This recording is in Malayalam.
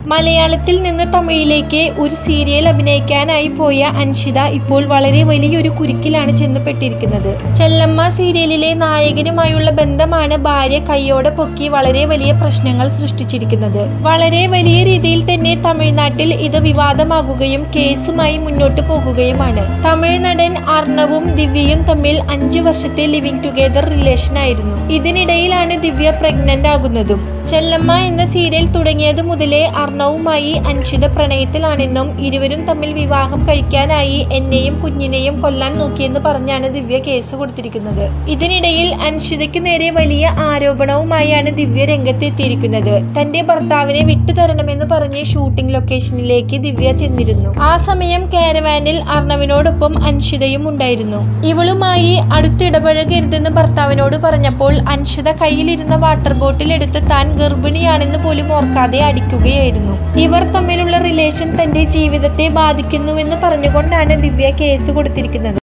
മലയാളത്തിൽ നിന്ന് തമിഴിലേക്ക് ഒരു സീരിയൽ അഭിനയിക്കാനായി പോയ അൻഷിത ഇപ്പോൾ വളരെ വലിയൊരു കുരുക്കിലാണ് ചെന്നപ്പെട്ടിരിക്കുന്നത് ചെല്ലമ്മ സീരിയലിലെ നായകനുമായുള്ള ബന്ധമാണ് ഭാര്യ കൈയോടെ പൊക്കി വളരെ വലിയ പ്രശ്നങ്ങൾ സൃഷ്ടിച്ചിരിക്കുന്നത് വളരെ വലിയ രീതിയിൽ തന്നെ തമിഴ്നാട്ടിൽ ഇത് വിവാദമാകുകയും കേസുമായി മുന്നോട്ട് പോകുകയുമാണ് തമിഴ് നടൻ അർണവും ദിവ്യയും തമ്മിൽ അഞ്ചു വർഷത്തെ ലിവിംഗ് ടുഗെദർ റിലേഷൻ ആയിരുന്നു ഇതിനിടയിലാണ് ദിവ്യ പ്രഗ്നന്റ് ആകുന്നതും ചെല്ലമ്മ എന്ന സീരിയൽ തുടങ്ങിയത് മുതലേ അർണവുമായി അൻഷിത പ്രണയത്തിലാണെന്നും ഇരുവരും തമ്മിൽ വിവാഹം കഴിക്കാനായി എന്നെയും കുഞ്ഞിനെയും കൊല്ലാൻ നോക്കിയെന്ന് പറഞ്ഞാണ് ദിവ്യ കേസ് കൊടുത്തിരിക്കുന്നത് ഇതിനിടയിൽ അൻഷിതയ്ക്കു നേരെ വലിയ ആരോപണവുമായാണ് ദിവ്യ രംഗത്തെത്തിയിരിക്കുന്നത് തന്റെ ഭർത്താവിനെ വിട്ടുതരണമെന്ന് പറഞ്ഞ് ഷൂട്ടിംഗ് ലൊക്കേഷനിലേക്ക് ദിവ്യ ചെന്നിരുന്നു ആ സമയം കാരവാനിൽ അർണവിനോടൊപ്പം അൻഷിതയും ഉണ്ടായിരുന്നു ഇവളുമായി അടുത്തിടപഴകരുതെന്ന് ഭർത്താവിനോട് പറഞ്ഞപ്പോൾ അൻഷിത കയ്യിലിരുന്ന വാട്ടർ ബോട്ടിൽ എടുത്ത് താൻ ഗർഭിണിയാണെന്ന് പോലും ഓർക്കാതെ അടിക്കുകയായിരുന്നു ഇവർ തമ്മിലുള്ള റിലേഷൻ തന്റെ ജീവിതത്തെ ബാധിക്കുന്നുവെന്ന് പറഞ്ഞുകൊണ്ടാണ് ദിവ്യ കേസ് കൊടുത്തിരിക്കുന്നത്